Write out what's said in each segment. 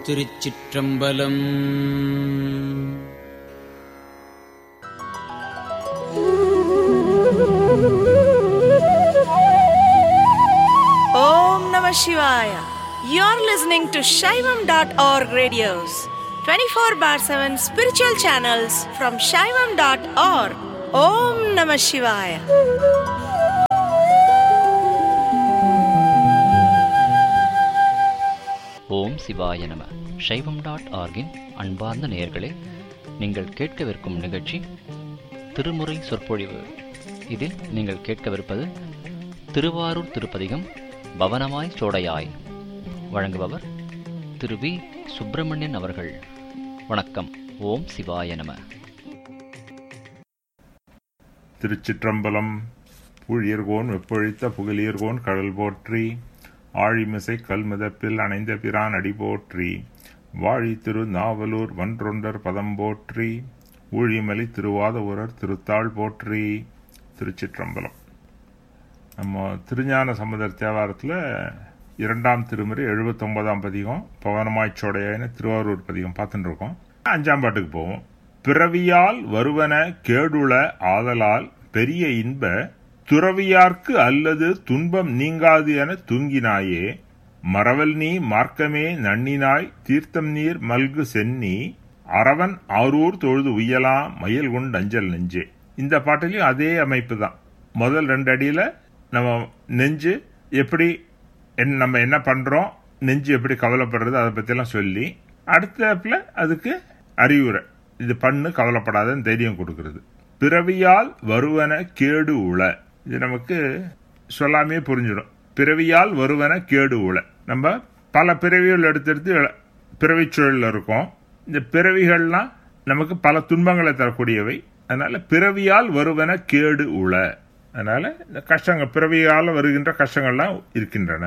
Thiruchitrambalam Om Namah Shivaya. You're listening to Shaivam.org radios, 24 bar 7 spiritual channels from Shaivam.org. Om Namah Shivaya. ஓம் சிவாய நம சைவம் dot ஆர்கின் அன்பார்ந்த நேயர்களே நீங்கள் கேட்கவிருக்கும் நிகழ்ச்சி திருமுறை சொற்பொழிவு இதில் நீங்கள் கேட்கவிருப்பது திருவாரூர் திருப்பதிகம் பவனமாய் சோடையாய் வழங்குபவர் திரு வி சுப்பிரமணியன் அவர்கள் வணக்கம் ஓம் சிவாய நம திருச்சிற்றம்பலம் பூழியர்கோன் வெப்பொழித்த புகழியர்கோன் கடல் போற்றி ஆழிமிசை கல்மிதப்பில் அணைந்த பிரான் அடி போற்றி வாழி திரு நாவலூர் வன்றொண்டர் பதம் போற்றி ஊழிமலி திருவாத ஊரர் திருத்தாள் போற்றி திருச்சிற்றம்பலம் நம்ம திருஞான சமுதர் தேவாரத்தில் இரண்டாம் திருமுறை எழுபத்தொன்பதாம் பதிகம் பவனமாய்ச்சோடையான திருவாரூர் பதிகம் பார்த்துட்டு இருக்கோம் அஞ்சாம் பாட்டுக்கு போவோம் பிறவியால் வருவன கேடுள ஆதலால் பெரிய இன்ப துறவியார்க்கு அல்லது துன்பம் நீங்காது என தூங்கினாயே மறவல் நீ மார்க்கமே நன்னினாய் தீர்த்தம் நீர் மல்கு சென்னி அரவன் ஆரூர் தொழுது உய்யலாம் மயில் கொண்டு அஞ்சல் நெஞ்சே இந்த பாட்டிலையும் அதே அமைப்பு தான் முதல் ரெண்டு அடியில நம்ம நெஞ்சு எப்படி என்ன- நம்ம என்ன பண்றோம் நெஞ்சு எப்படி கவலைப்படுறது அதை பத்தியெல்லாம் சொல்லி அடுத்தப்புல அதுக்கு அறிவுரை இது பண்ணு கவலைப்படாதன்னு தைரியம் கொடுக்கிறது பிறவியால் வருவன கேடு உள இது நமக்கு சொல்லாமே புரிஞ்சிடும் பிறவியால் வருவன கேடு உள நம்ம பல பிறவிகள் எடுத்தெடுத்து பிறவிச் சூழல்ல இருக்கோம் இந்த பிறவிகள்லாம் நமக்கு பல துன்பங்களை தரக்கூடியவை அதனால பிறவியால் வருவன கேடு உள அதனால இந்த கஷ்டங்கள் பிறவியால் வருகின்ற கஷ்டங்கள்லாம் இருக்கின்றன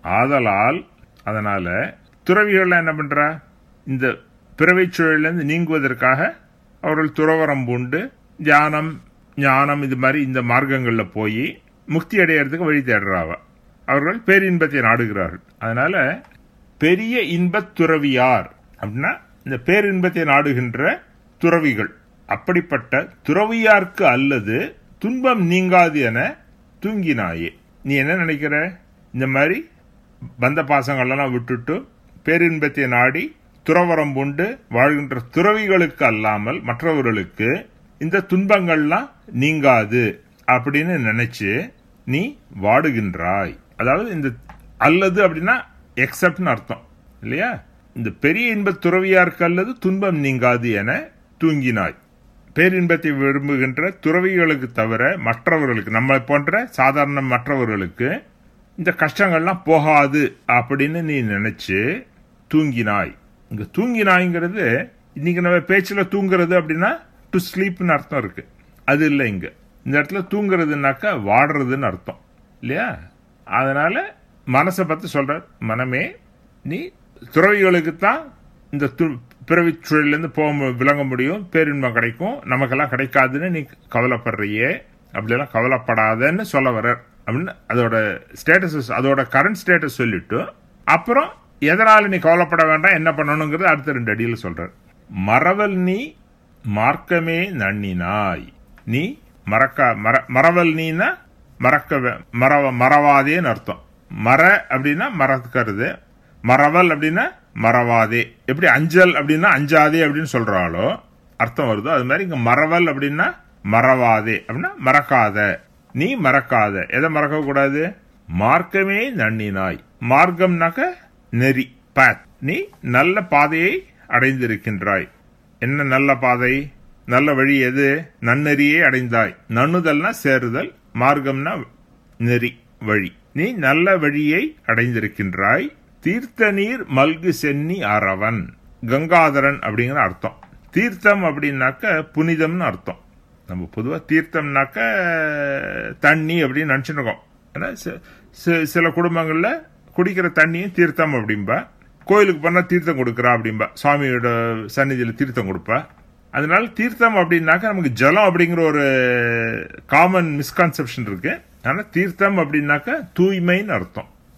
ஆதலால் அதனால துறவிகள்லாம் என்ன பண்றா இந்த பிறவிச் சூழலிலிருந்து நீங்குவதற்காக அவர்கள் துறவரம் பூண்டு தியானம் ஞானம் இது மாதிரி இந்த மார்க்கங்களில் போய் முக்தி அடையறதுக்கு வழி தேடுறாவ அவர்கள் பேரின்பத்தை நாடுகிறார்கள் அதனால பெரிய இன்பத் துறவியார் அப்படின்னா இந்த பேரின்பத்தை நாடுகின்ற துறவிகள் அப்படிப்பட்ட துறவியார்க்கு அல்லது துன்பம் நீங்காது என தூங்கினாயே நீ என்ன நினைக்கிற இந்த மாதிரி பந்த பாசங்களெல்லாம் விட்டுட்டு பேரின்பத்தை நாடி துறவரம் பூண்டு வாழ்கின்ற துறவிகளுக்கு அல்லாமல் மற்றவர்களுக்கு இந்த துன்பங்கள்லாம் நீங்காது அப்படின்னு நினைச்சு நீ வாடுகின்றாய் அதாவது இந்த அல்லது அப்படின்னா எக்ஸப்ட்னு அர்த்தம் இல்லையா இந்த பெரிய இன்பத் துறவியாருக்கு அல்லது துன்பம் நீங்காது என தூங்கினாய் பேரின்பத்தை விரும்புகின்ற துறவிகளுக்கு தவிர மற்றவர்களுக்கு நம்மை போன்ற சாதாரண மற்றவர்களுக்கு இந்த கஷ்டங்கள்லாம் போகாது அப்படின்னு நீ நினைச்சு தூங்கினாய் இங்க தூங்கினாய்ங்கிறது இன்னைக்கு நம்ம பேச்சுல தூங்குறது அப்படின்னா டு ஸ்லீப்னு அர்த்தம் இருக்கு அது இல்லை இங்க இந்த இடத்துல தூங்குறதுனாக்கா வாடுறதுன்னு அர்த்தம் இல்லையா அதனால மனசை பத்தி சொல்ற மனமே நீ துறவிகளுக்கு தான் இந்த து- பிறவிச் சூழலிருந்து போக மு- விளங்க முடியும் பேரின்பம் கிடைக்கும் நமக்கெல்லாம் கிடைக்காதுன்னு நீ கவலைப்படுறியே அப்படியெல்லாம் கவலைப்படாதன்னு சொல்ல வர அப்படின்னு அதோட ஸ்டேட்டஸ் அதோட கரண்ட் ஸ்டேட்டஸ் சொல்லிட்டு அப்புறம் எதனால நீ கவலைப்பட வேண்டாம் என்ன பண்ணணுங்கிறது அடுத்த ரெண்டு அடியில் சொல்றார் மறவல் நீ மார்க்கமே நன்னினாய் நீ மறக்க மற மறவல் நீனா மறக்க வே- மறவ மறவாதேன்னு அர்த்தம் மற அப்படின்னா மறக்கிறது மறவல் அப்படின்னா மறவாதே எப்படி அஞ்சல் அப்படின்னா அஞ்சாதே அப்படின்னு சொல்றாளோ அர்த்தம் வருதோ அது மாதிரி இங்க மறவல் அப்படின்னா மறவாதே அப்படின்னா மறக்காத நீ மறக்காத எதை மறக்க கூடாது மார்க்கமே நன்னினாய் மார்க்கம்னாக்க நெறி பாத் நீ நல்ல பாதையை அடைந்திருக்கின்றாய் என்ன நல்ல பாதை நல்ல வழி எது நன்னெறியே அடைந்தாய் நன்னுதல்னா சேருதல் மார்க்கம்னா நெறி வழி நீ நல்ல வழியை அடைந்திருக்கின்றாய் தீர்த்த நீர் மல்கு சென்னி அரவன் கங்காதரன் அப்படிங்கிற அர்த்தம் தீர்த்தம் அப்படின்னாக்க புனிதம்னு அர்த்தம் நம்ம பொதுவாக தீர்த்தம்னாக்க தண்ணி அப்படின்னு நினச்சிட்டு இருக்கோம் ஆனா சி- சி- சில குடும்பங்களில் குடிக்கிற தண்ணியும் தீர்த்தம் அப்படிம்பா கோயிலுக்கு போனால் தீர்த்தம் கொடுக்குறா அப்படிம்பா சுவாமியோட சந்நிதியில் தீர்த்தம் கொடுப்பா அதனால தீர்த்தம் அப்படின்னாக்க நமக்கு ஜலம் அப்படிங்கிற ஒரு காமன் மிஸ்கான்செப்ஷன் இருக்கு ஆனா தீர்த்தம் அப்படின்னாக்க தூய்மைன்னு அர்த்தம்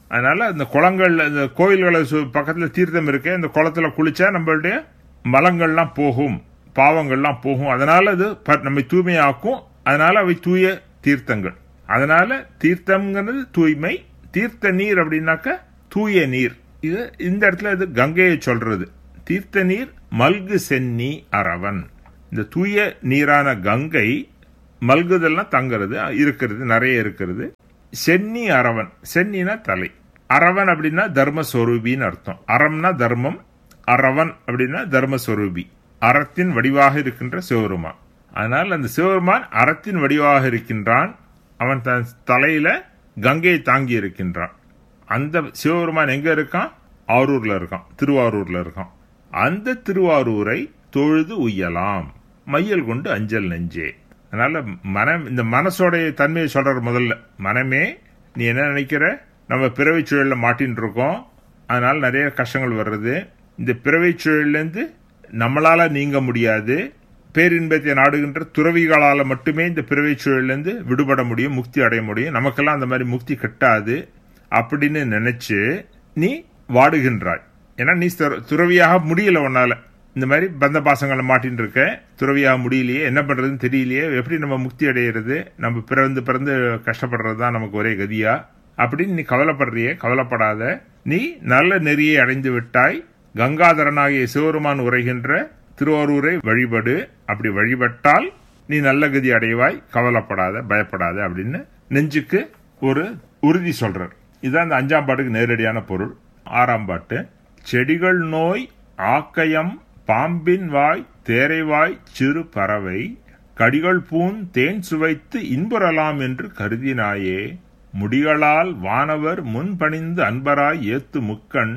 அதனால இந்த குளங்கள் இந்த கோயில்களை சு- பக்கத்துல தீர்த்தம் இருக்கு இந்த குளத்துல குளிச்சா நம்மளுடைய மலங்கள்லாம் போகும் பாவங்கள்லாம் போகும் அதனால அது ப- நம்மை தூய்மையாக்கும் அதனால அவை தூய தீர்த்தங்கள் அதனால தீர்த்தம்ங்கிறது தூய்மை தீர்த்த நீர் அப்படின்னாக்க தூய நீர் இது இந்த இடத்துல இது கங்கையை சொல்றது தீர்த்த நீர் மல்கு சென்னி அரவன் இந்த தூய நீரான கங்கை மல்குதெல்லாம் தங்குறது இருக்கிறது நிறைய இருக்கிறது சென்னி அரவன் சென்னினா தலை அரவன் அப்படின்னா தர்மஸ்வரூபின்னு அர்த்தம் அறம்னா தர்மம் அரவன் அப்படின்னா தர்மஸ்வரூபி அறத்தின் வடிவாக இருக்கின்ற சிவருமான் அதனால் அந்த சிவருமான் அறத்தின் வடிவாக இருக்கின்றான் அவன் தன் தலையில கங்கையை தாங்கி இருக்கின்றான் அந்த சிவபெருமான் எங்க இருக்கான் ஆரூர்ல இருக்கான் திருவாரூர்ல இருக்கான் அந்த திருவாரூரை தொழுது உய்யலாம் மையல் கொண்டு அஞ்சல் நெஞ்சே அதனால மனம் இந்த மனசோடைய தன்மையை சொல்ற முதல்ல மனமே நீ என்ன நினைக்கிற நம்ம பிறவை சூழல்ல மாட்டின்னு இருக்கோம் அதனால நிறைய கஷ்டங்கள் வர்றது இந்த பிறவை சூழல்லேருந்து நம்மளால நீங்க முடியாது பேரின்பத்தை நாடுகின்ற துறவிகளால மட்டுமே இந்த பிறவை சூழல்லேருந்து விடுபட முடியும் முக்தி அடைய முடியும் நமக்கெல்லாம் அந்த மாதிரி முக்தி கிட்டாது அப்படின்னு நினைச்சு நீ வாடுகின்றாய் ஏன்னா நீ துற- துறவியாக முடியல உன்னால இந்த மாதிரி பந்த பாசங்களை மாட்டின்னு இருக்க துறவியாக முடியலையே என்ன பண்றதுன்னு தெரியலையே எப்படி நம்ம முக்தி அடையிறது நம்ம பிறந்து பிறந்து கஷ்டப்படுறது தான் நமக்கு ஒரே கதியா அப்படின்னு நீ கவலைப்படுறியே கவலைப்படாத நீ நல்ல நெறியை அடைந்து விட்டாய் கங்காதரனாகிய சிவருமான் உரைகின்ற திருவாரூரை வழிபடு அப்படி வழிபட்டால் நீ நல்ல கதி அடைவாய் கவலைப்படாத பயப்படாத அப்படின்னு நெஞ்சுக்கு ஒரு உறுதி சொல்றார் இதுதான் இந்த அஞ்சாம் பாட்டுக்கு நேரடியான பொருள் ஆறாம் பாட்டு செடிகள் நோய் ஆக்கயம் பாம்பின் வாய் தேரைவாய் சிறு பறவை கடிகள் பூன் தேன் சுவைத்து இன்புறலாம் என்று கருதினாயே முடிகளால் வானவர் முன் பணிந்து அன்பராய் ஏத்து முக்கண்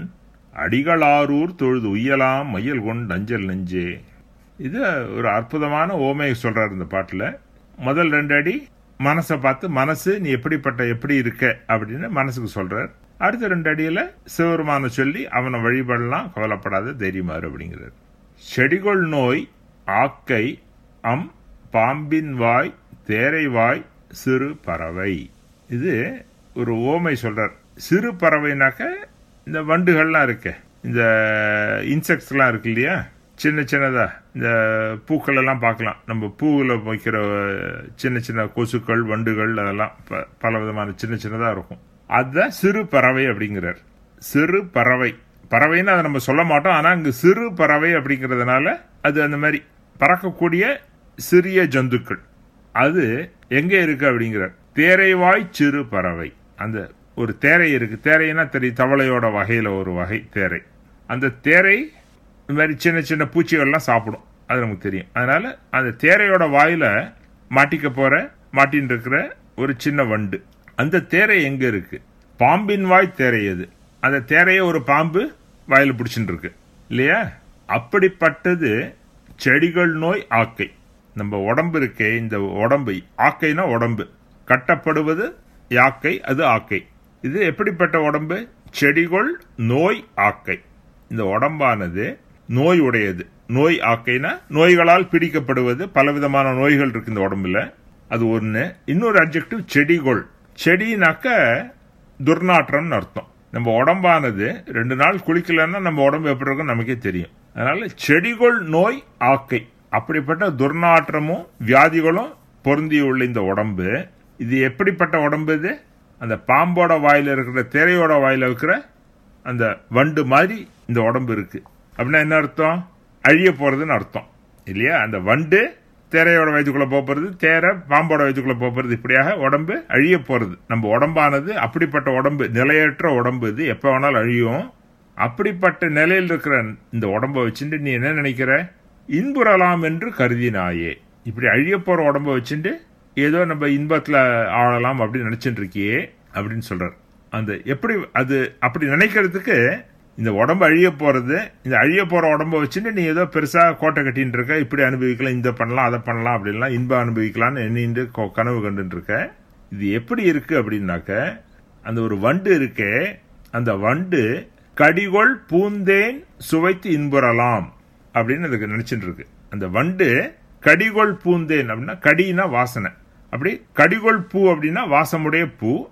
அடிகளாரூர் தொழுது உய்யலாம் மையல் கொண்டு அஞ்சல் நெஞ்சே இது ஒரு அற்புதமான ஓமையை சொல்றாரு இந்த பாட்டுல முதல் ரெண்டு அடி மனசை பார்த்து மனசு நீ எப்படிப்பட்ட எப்படி இருக்க அப்படின்னு மனசுக்கு சொல்றார் அடுத்த ரெண்டு அடியில சிவருமான சொல்லி அவனை வழிபடலாம் கவலைப்படாத தைரியமாறு அப்படிங்கிறார் செடிகொள் நோய் ஆக்கை அம் பாம்பின் வாய் தேரை வாய் சிறு பறவை இது ஒரு ஓமை சொல்றார் சிறு பறவைனாக்க இந்த வண்டுகள்லாம் இருக்கு இந்த இன்செக்ட்ஸ்லாம் இருக்கு இல்லையா சின்ன சின்னதா இந்த பூக்கள் எல்லாம் பார்க்கலாம் நம்ம பூவில் வைக்கிற சின்ன சின்ன கொசுக்கள் வண்டுகள் அதெல்லாம் ப- பல விதமான சின்ன சின்னதா இருக்கும் அதுதான் சிறு பறவை அப்படிங்கிறார் சிறு பறவை பறவைன்னு அதை நம்ம சொல்ல மாட்டோம் ஆனா இங்க சிறு பறவை அப்படிங்கிறதுனால அது அந்த மாதிரி பறக்கக்கூடிய சிறிய ஜந்துக்கள் அது எங்க இருக்கு அப்படிங்கிறார் தேரைவாய் சிறு பறவை அந்த ஒரு தேரை இருக்கு தேரைன்னா தெரியும் தவளையோட வகையில ஒரு வகை தேரை அந்த தேரை இந்த மாதிரி சின்ன சின்ன பூச்சிகள்லாம் சாப்பிடும் அது நமக்கு தெரியும் அதனால அந்த தேரையோட வாயில மாட்டிக்க போற மாட்டின்னு இருக்கிற ஒரு சின்ன வண்டு அந்த தேரை எங்க இருக்கு பாம்பின் வாய் தேரை அது அந்த தேரைய ஒரு பாம்பு வாயில பிடிச்சிட்டு இருக்கு இல்லையா அப்படிப்பட்டது செடிகள் நோய் ஆக்கை நம்ம உடம்பு இருக்கே இந்த உடம்பு ஆக்கைனா உடம்பு கட்டப்படுவது யாக்கை அது ஆக்கை இது எப்படிப்பட்ட உடம்பு செடிகள் நோய் ஆக்கை இந்த உடம்பானது நோய் உடையது நோய் ஆக்கைனா நோய்களால் பிடிக்கப்படுவது பலவிதமான நோய்கள் இருக்கு இந்த உடம்புல அது ஒண்ணு இன்னொரு அப்ஜெக்டிவ் செடிகொள் செடினாக்க துர்நாற்றம்னு அர்த்தம் நம்ம உடம்பானது ரெண்டு நாள் குளிக்கலன்னா நம்ம உடம்பு எப்படி இருக்கும் நமக்கே தெரியும் அதனால செடிகொள் நோய் ஆக்கை அப்படிப்பட்ட துர்நாற்றமும் வியாதிகளும் பொருந்தியுள்ள இந்த உடம்பு இது எப்படிப்பட்ட உடம்பு இது அந்த பாம்போட வாயில இருக்கிற திரையோட வாயில இருக்கிற அந்த வண்டு மாதிரி இந்த உடம்பு இருக்கு அப்படின்னா என்ன அர்த்தம் அழிய போறதுன்னு அர்த்தம் இல்லையா அந்த வண்டு தேரையோட வயிற்றுக்குள்ள போறது தேரை பாம்போட வயிற்றுக்குள்ள போறது இப்படியாக உடம்பு அழிய போறது நம்ம உடம்பானது அப்படிப்பட்ட உடம்பு நிலையற்ற உடம்பு இது எப்ப வேணாலும் அழியும் அப்படிப்பட்ட நிலையில் இருக்கிற இந்த உடம்ப வச்சுட்டு நீ என்ன நினைக்கிற இன்புறலாம் என்று கருதினாயே இப்படி அழிய போற உடம்ப வச்சுட்டு ஏதோ நம்ம இன்பத்துல ஆளலாம் அப்படின்னு நினைச்சிட்டு இருக்கியே அப்படின்னு சொல்றார் அந்த எப்படி அது அப்படி நினைக்கிறதுக்கு இந்த உடம்பு அழிய போறது இந்த அழிய போற உடம்ப வச்சுட்டு நீ ஏதோ பெருசா கோட்டை கட்டின்னு இருக்க இப்படி அனுபவிக்கலாம் இந்த பண்ணலாம் அதை பண்ணலாம் அப்படின்லாம் இன்பம் அனுபவிக்கலாம்னு எண்ணிட்டு கொ- கனவு கண்டுட்டு இருக்க இது எப்படி இருக்கு அப்படின்னாக்க அந்த ஒரு வண்டு இருக்கே அந்த வண்டு கடிகொள் பூந்தேன் சுவைத்து இன்புறலாம் அப்படின்னு அதுக்கு நினைச்சிட்டு இருக்கு அந்த வண்டு கடிகொள் பூந்தேன் அப்படின்னா கடினா வாசனை அப்படி கடிகொள் பூ அப்படின்னா வாசமுடைய பூ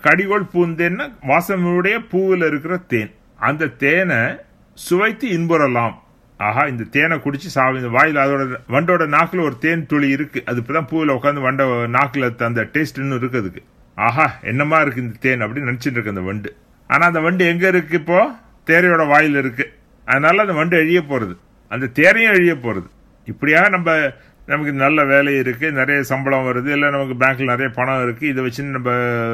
கடிகோள் பூந்தேன்னா வாசமுடைய பூவில் இருக்கிற தேன் அந்த தேனை சுவைத்து இன்புறலாம் ஆஹா இந்த தேனை குடிச்சு சாவி இந்த வாயில் அதோட வண்டோட நாக்குல ஒரு தேன் துளி இருக்கு அது இப்பதான் பூவில் உட்காந்து வண்ட நாக்குல அந்த டேஸ்ட் இன்னும் இருக்கு அதுக்கு ஆஹா என்னமா இருக்கு இந்த தேன் அப்படின்னு நினைச்சிட்டு இருக்கு அந்த வண்டு ஆனா அந்த வண்டு எங்க இருக்கு இப்போ தேரையோட வாயில் இருக்கு அதனால அந்த வண்டு எழிய போறது அந்த தேரையும் எழிய போறது இப்படியா நம்ம நமக்கு நல்ல வேலை இருக்கு நிறைய சம்பளம் வருது இல்லை நமக்கு பேங்க்ல நிறைய பணம் இருக்கு இதை வச்சு நம்ம